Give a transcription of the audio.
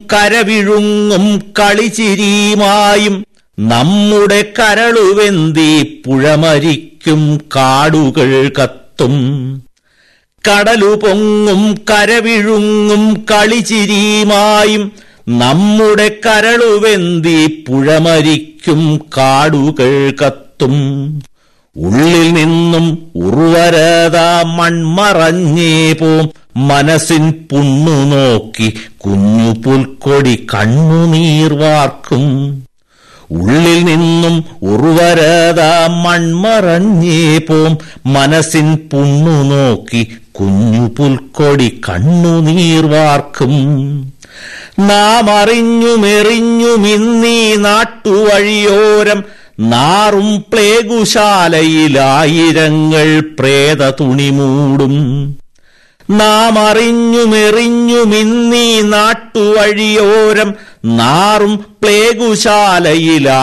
കരവിഴുങ്ങും കളിച്ചിരിയുമായും നമ്മുടെ കരളുവെന്തി പുഴമരിക്കും കാടുകൾ കത്തും കടലു പൊങ്ങും കരവിഴുങ്ങും കളിച്ചിരിയുമായും നമ്മുടെ കരളുവെന്തി പുഴമരിക്കും കാടുകൾ കത്തും ഉള്ളിൽ നിന്നും ഉർവരത മൺമറഞ്ഞേ പോം മനസ്സിൻ പുണ്ണു നോക്കി കുഞ്ഞു പുൽക്കൊടി കണ്ണുനീർ വാർക്കും ഉള്ളിൽ നിന്നും ഉർവരത മൺമറഞ്ഞേ പോം മനസ്സിൻ പുണ്ണു നോക്കി കുഞ്ഞു പുൽക്കൊടി കണ്ണുനീർ വാർക്കും നാം അറിഞ്ഞുമെറിഞ്ഞുമിന്നീ നാട്ടുവഴിയോരം നാറും പ്ലേഗുശാലയിലായിരങ്ങൾ പ്രേത തുണി മൂടും നാം അറിഞ്ഞുമെറിഞ്ഞുമിന്നീ നാട്ടുവഴിയോരം നാറും പ്ലേഗുശാലയിലാ